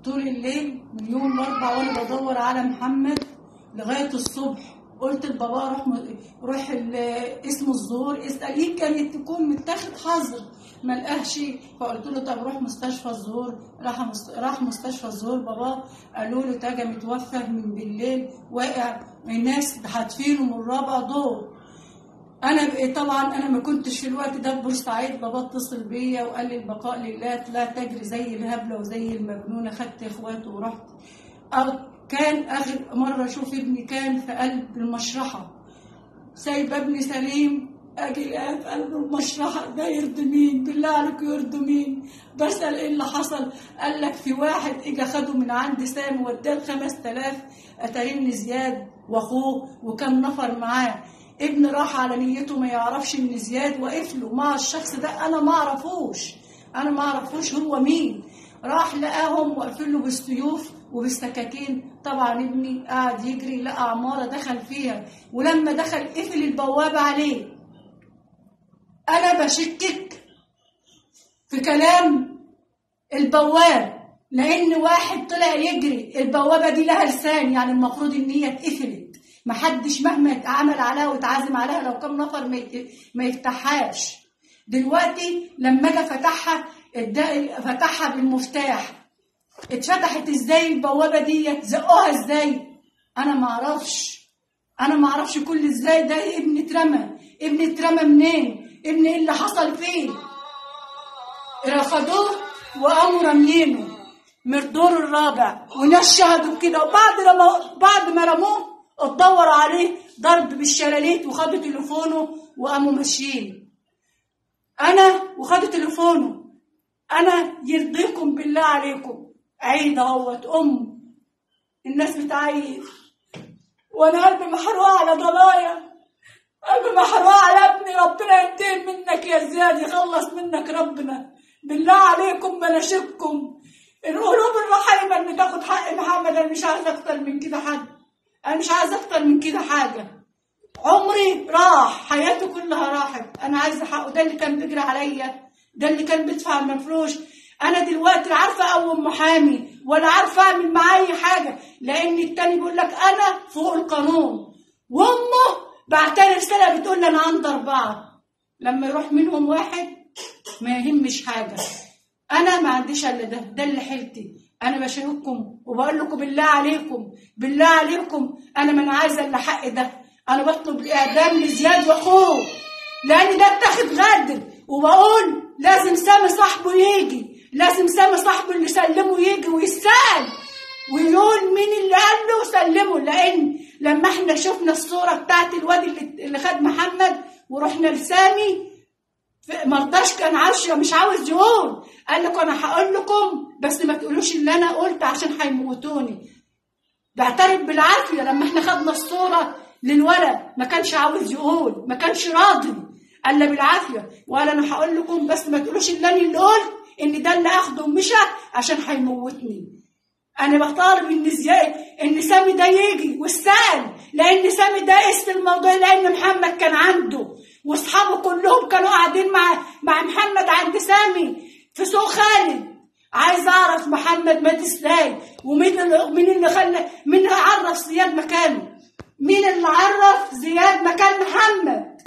طول الليل من يوم الاربعاء وانا بدور على محمد لغايه الصبح قلت لبابا روح م... روح ال... اسمه الزور اسال يمكن تكون متاخد حظر ما لقاهش فقلت له طب روح مستشفى الزهور راح مست... راح مستشفى الزهور بابا قالوا له تاجا متوفى من بالليل واقع الناس حاتفينه من رابع دور انا طبعا انا ما كنتش في الوقت ده في بورسعيد بابا اتصل بيا وقال لي البقاء لله لا تجري زي الهبله وزي المجنونه خدت اخواته ورحت كان اخر مره اشوف ابني كان في قلب المشرحه سايب ابني سليم اجي الاقيه في قلب المشرحه ده يرضي مين بالله عليك يرضي مين بسال ايه اللي حصل قال لك في واحد اجى خده من عند سامي وداه 5000 اتاريني زياد واخوه وكم نفر معاه ابن راح على نيته ما يعرفش ان زياد واقف له مع الشخص ده انا ما اعرفوش انا ما اعرفوش هو مين راح لقاهم واقفين له بالسيوف وبالسكاكين طبعا ابني قاعد يجري لقى عماره دخل فيها ولما دخل قفل البوابه عليه انا بشكك في كلام البواب لان واحد طلع يجري البوابه دي لها لسان يعني المفروض ان هي اتقفلت محدش مهما اتعمل عليها واتعزم عليها لو كم نفر ما يفتحهاش دلوقتي لما اجي فتحها فتحها بالمفتاح اتفتحت ازاي البوابه دي زقوها ازاي انا ما اعرفش انا ما اعرفش كل ازاي ده ابني اترمى ابني اترمى منين ابني ايه اللي حصل فيه رفضوه وقاموا راميينه من الدور الرابع وناس شهدوا كده وبعد لما بعد ما رموه اتدوروا عليه ضرب بالشلاليت وخدوا تليفونه وقاموا ماشيين انا وخدوا تليفونه انا يرضيكم بالله عليكم عيد اهوت ام الناس بتعيد وانا قلبي محروق على ضنايا قلبي محروق على ابني ربنا ينتقم منك يا زياد يخلص منك ربنا بالله عليكم بناشدكم القلوب الرحيمه اللي تاخد حق محمد انا مش عايزه اكتر من كده حد انا مش عايزه اكتر من كده حاجه عمري راح حياته كلها راحت انا عايزه حقه ده اللي كان بيجري عليا ده اللي كان بيدفع المفروش انا دلوقتي لا عارفه اقوم محامي ولا عارفه اعمل معاه اي حاجه لان التاني بيقول لك انا فوق القانون وامه بعتلي رساله بتقول لي انا عند اربعه لما يروح منهم واحد ما يهمش حاجه انا ما عنديش الا ده ده اللي حيلتي انا بشارككم وبقول لكم بالله عليكم بالله عليكم انا ما انا عايزه الا حق ده انا بطلب الاعدام لزياد واخوه لان ده اتاخد غدر وبقول لازم سامي صاحبه يجي لازم سامي صاحبه اللي سلمه يجي ويسال ويقول مين اللي قال له سلمه لان لما احنا شفنا الصوره بتاعت الواد اللي, اللي خد محمد ورحنا لسامي مرضاش كان عاوز مش عاوز يقول قال لكم انا هقول لكم بس ما تقولوش اللي انا قلت عشان هيموتوني بعترف بالعافيه لما احنا خدنا الصوره للولد ما كانش عاوز يقول ما كانش راضي قال بالعافيه وقال انا هقول لكم بس ما تقولوش اللي انا اللي قلت ان ده اللي اخده ومشى عشان هيموتني انا بطالب ان ازاي ان سامي ده يجي والسال لان سامي ده اسم الموضوع لان محمد كان عنده واصحابه كلهم كانوا قاعدين مع مع محمد عند سامي في سوق خالد عايز اعرف محمد مات ازاي ومين اللي مين اللي خلى مين اللي عرف زياد مكانه مين اللي عرف زياد مكان محمد